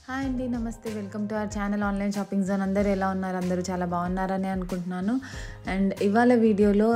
hi అండి నమస్తే welcome to our channel online shopping zone అందరూ ఎలా ఉన్నారు అందరూ చాలా బాగున్నారని అనుకుంటున్నాను అండ్ ఇవాళ వీడియోలో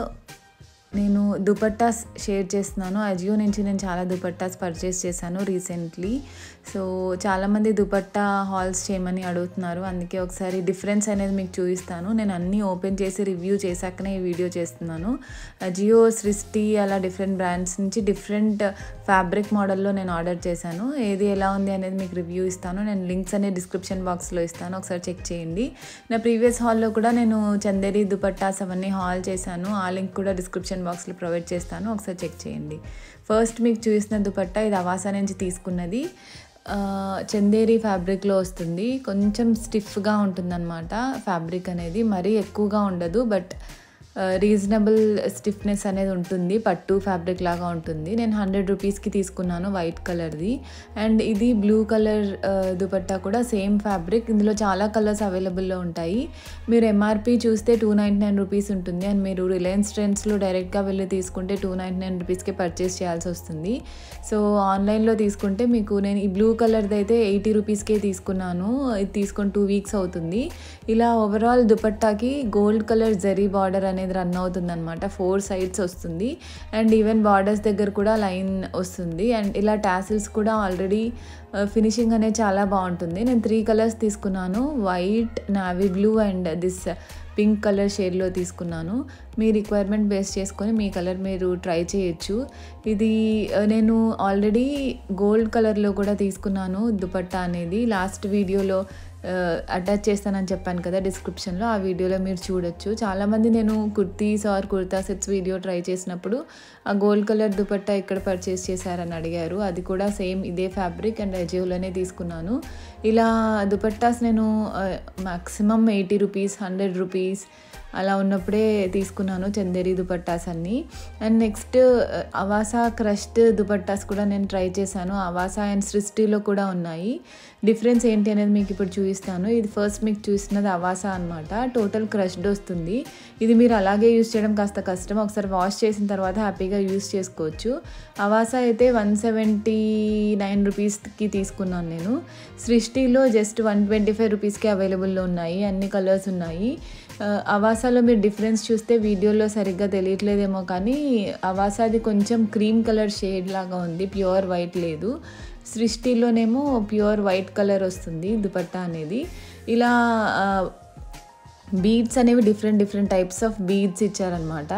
నేను దుపట్టాస్ షేర్ చేస్తున్నాను అజియో నుంచి నేను చాలా దుపట్టాస్ పర్చేస్ చేశాను రీసెంట్లీ సో చాలామంది దుపట్టా హాల్స్ చేయమని అడుగుతున్నారు అందుకే ఒకసారి డిఫరెన్స్ అనేది మీకు చూపిస్తాను నేను అన్నీ ఓపెన్ చేసి రివ్యూ చేశాకనే ఈ వీడియో చేస్తున్నాను అజియో సృష్టి అలా డిఫరెంట్ బ్రాండ్స్ నుంచి డిఫరెంట్ ఫ్యాబ్రిక్ మోడల్లో నేను ఆర్డర్ చేశాను ఏది ఎలా ఉంది అనేది మీకు రివ్యూ ఇస్తాను నేను లింక్స్ అనేది డిస్క్రిప్షన్ బాక్స్లో ఇస్తాను ఒకసారి చెక్ చేయండి నా ప్రీవియస్ హాల్లో కూడా నేను చందేరి దుపట్టాస్ అవన్నీ హాల్ చేశాను ఆ లింక్ కూడా డిస్క్రిప్షన్ బాక్స్లో ప్రొవైడ్ చేస్తాను ఒకసారి చెక్ చేయండి ఫస్ట్ మీకు చూసిన దుపట్టా ఇది అవాసా నుంచి తీసుకున్నది ఆ, చందేరి ఫ్యాబ్రిక్లో వస్తుంది కొంచెం స్టిఫ్గా ఉంటుందన్నమాట ఫ్యాబ్రిక్ అనేది మరీ ఎక్కువగా ఉండదు బట్ రీజనబుల్ స్టిఫ్నెస్ అనేది ఉంటుంది పట్టు ఫ్యాబ్రిక్ లాగా ఉంటుంది నేను హండ్రెడ్ రూపీస్కి తీసుకున్నాను వైట్ కలర్ది అండ్ ఇది బ్లూ కలర్ దుపట్టా కూడా సేమ్ ఫ్యాబ్రిక్ ఇందులో చాలా కలర్స్ అవైలబుల్లో ఉంటాయి మీరు ఎంఆర్పి చూస్తే టూ నైంటీ నైన్ రూపీస్ ఉంటుంది అండ్ మీరు రిలయన్స్ ట్రెండ్స్లో డైరెక్ట్గా వెళ్ళి తీసుకుంటే టూ నైంటీ నైన్ రూపీస్కి పర్చేస్ చేయాల్సి వస్తుంది సో ఆన్లైన్లో తీసుకుంటే మీకు నేను ఈ బ్లూ కలర్ది అయితే ఎయిటీ రూపీస్కే తీసుకున్నాను ఇది తీసుకొని టూ వీక్స్ అవుతుంది ఇలా ఓవరాల్ దుపట్టాకి గోల్డ్ కలర్ జరీ బార్డర్ అనేది రన్ అవుతుంది అనమాట ఫోర్ సైడ్స్ వస్తుంది అండ్ ఈవెన్ బార్డర్స్ దగ్గర కూడా లైన్ వస్తుంది అండ్ ఇలా టాసిల్స్ కూడా ఆల్రెడీ ఫినిషింగ్ అనేది చాలా బాగుంటుంది నేను త్రీ కలర్స్ తీసుకున్నాను white navy blue and this pink colour షేడ్లో తీసుకున్నాను మీ రిక్వైర్మెంట్ బేస్ చేసుకొని మీ కలర్ మీరు ట్రై చేయొచ్చు ఇది ఆ, నేను ఆల్రెడీ గోల్డ్ కలర్లో కూడా తీసుకున్నాను దుపట్టా అనేది లాస్ట్ వీడియోలో అటాచ్ చేస్తానని చెప్పాను కదా డిస్క్రిప్షన్లో ఆ వీడియోలో మీరు చూడొచ్చు చాలామంది నేను kurtis or kurta sets video try చేసినప్పుడు ఆ గోల్డ్ కలర్ దుపట్టా ఇక్కడ పర్చేస్ చేశారని అడిగారు అది కూడా సేమ్ ఇదే ఫ్యాబ్రిక్ అండ్ అజియోలోనే తీసుకున్నాను ఇలా దుపట్టాస్ నేను maximum eighty rupees hundred rupees అలా ఉన్నప్పుడే తీసుకున్నాను చందేరి దుపట్టాస్ అన్నీ and next Avaasa crushed dupattas కూడా నేను ట్రై చేశాను అవాసా అండ్ సృష్టిలో కూడా ఉన్నాయి డిఫరెన్స్ ఏంటి అనేది మీకు ఇప్పుడు చూపిస్తాను ఇది ఫస్ట్ మీకు చూసినది అవాసా అనమాట టోటల్ క్రష్డ్ వస్తుంది ఇది మీరు అలాగే యూస్ చేయడం కాస్త కష్టం ఒకసారి వాష్ చేసిన తర్వాత హ్యాపీగా యూస్ చేసుకోవచ్చు అవాసా అయితే వన్ సెవెంటీ నైన్ రూపీస్కి తీసుకున్నాను నేను సృష్టిలో జస్ట్ వన్ ట్వంటీ ఫైవ్ రూపీస్కి అవైలబుల్లో ఉన్నాయి అన్ని కలర్స్ ఉన్నాయి ఆ, అవాసాలో మీరు డిఫరెన్స్ చూస్తే వీడియోలో సరిగ్గా తెలియట్లేదేమో కానీ అవాసాది కొంచెం క్రీమ్ కలర్ షేడ్ లాగా ఉంది ప్యూర్ వైట్ లేదు సృష్టిలోనేమో ప్యూర్ వైట్ కలర్ వస్తుంది దుపట్టా అనేది ఇలా బీడ్స్ అనేవి different different types of beads ఇచ్చారనమాట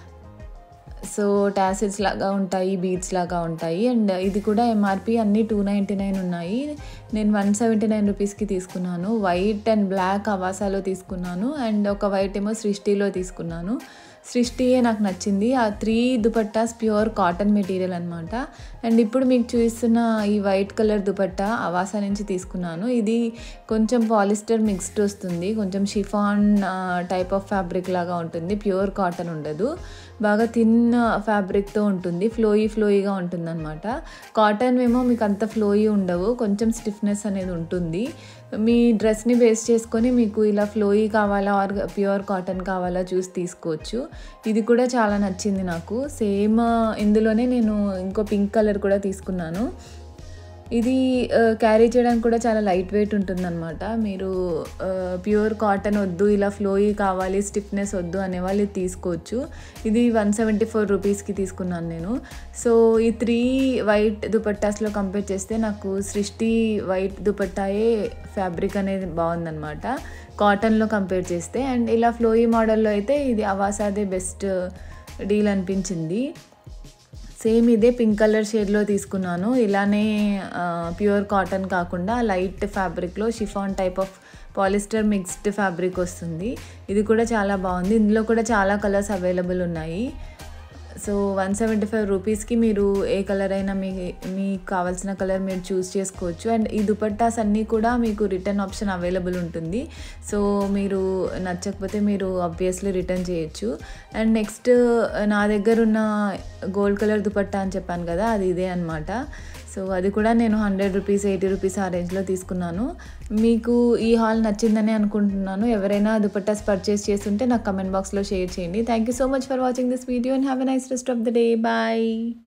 సో టాసిల్స్ లాగా ఉంటాయి బీడ్స్ లాగా ఉంటాయి అండ్ ఇది కూడా ఎంఆర్పి అన్నీ టూ నైంటీ నైన్ ఉన్నాయి నేను వన్ సెవెంటీ నైన్ రూపీస్కి తీసుకున్నాను వైట్ అండ్ బ్లాక్ అవాసాలో తీసుకున్నాను అండ్ ఒక వైట్ ఏమో సృష్టిలో తీసుకున్నాను సృష్టియే నాకు నచ్చింది ఆ three dupattas pure cotton material అనమాట అండ్ ఇప్పుడు మీకు చూపిస్తున్న ఈ వైట్ కలర్ దుపట్టా అవాసా నుంచి తీసుకున్నాను ఇది కొంచెం పాలిస్టర్ మిక్స్డ్ వస్తుంది కొంచెం షిఫాన్ టైప్ ఆఫ్ ఫ్యాబ్రిక్ లాగా ఉంటుంది ప్యూర్ కాటన్ ఉండదు బాగా థిన్ ఫ్యాబ్రిక్తో ఉంటుంది ఫ్లోయీ ఫ్లోయీగా ఉంటుంది అనమాట కాటన్ ఏమో మీకు అంత ఫ్లోయీ ఉండవు కొంచెం స్టిఫ్నెస్ అనేది ఉంటుంది మీ డ్రెస్ని బేస్ చేసుకొని మీకు ఇలా ఫ్లోయీ కావాలా ఆర్ ప్యూర్ కాటన్ కావాలా చూసి తీసుకోవచ్చు ఇది కూడా చాలా నచ్చింది నాకు సేమ్ ఇందులోనే నేను ఇంకో పింక్ కలర్ కూడా తీసుకున్నాను ఇది క్యారీ చేయడానికి కూడా చాలా లైట్ వెయిట్ ఉంటుందన్నమాట మీరు ప్యూర్ కాటన్ వద్దు ఇలా ఫ్లోయీ కావాలి స్టిఫ్నెస్ వద్దు అనే వాళ్ళు ఇది తీసుకోవచ్చు ఇది వన్ సెవెంటీ ఫోర్ రూపీస్కి తీసుకున్నాను నేను సో ఈ త్రీ వైట్ దుపట్టాస్లో కంపేర్ చేస్తే నాకు సృష్టి వైట్ దుపట్టాయే ఫ్యాబ్రిక్ అనేది బాగుందన్నమాట కాటన్లో కంపేర్ చేస్తే అండ్ ఇలా ఫ్లోయీ మోడల్లో అయితే ఇది అవాసాదే బెస్ట్ డీల్ అనిపించింది సేమ్ ఇదే పింక్ కలర్ షేడ్లో తీసుకున్నాను ఇలానే ప్యూర్ కాటన్ కాకుండా లైట్ ఫ్యాబ్రిక్లో chiffon type of polyester mixed fabric వస్తుంది ఇది కూడా చాలా బాగుంది ఇందులో కూడా చాలా కలర్స్ అవైలబుల్ ఉన్నాయి సో వన్ సెవెంటీ ఫైవ్ రూపీస్కి మీరు ఏ కలర్ అయినా మీ మీకు కావాల్సిన కలర్ మీరు చూస్ చేసుకోవచ్చు అండ్ ఈ దుపట్టాస్ అన్నీ కూడా మీకు రిటర్న్ ఆప్షన్ అవైలబుల్ ఉంటుంది సో మీరు నచ్చకపోతే మీరు ఆబ్వియస్లీ రిటర్న్ చేయొచ్చు అండ్ నెక్స్ట్ నా దగ్గర ఉన్న గోల్డ్ కలర్ దుపట్టా అని చెప్పాను కదా అది ఇదే అనమాట సో అది కూడా నేను హండ్రెడ్ రూపీస్ ఎయిటీ రూపీస్ ఆ రేంజ్లో తీసుకున్నాను మీకు ఈ హాల్ నచ్చిందని అనుకుంటున్నాను ఎవరైనా దుపట్టాస్ పర్చేస్ చేస్తుంటే నాకు కమెంట్ బాక్స్లో షేర్ చేయండి thank you so much for watching this video and have a nice rest of the day bye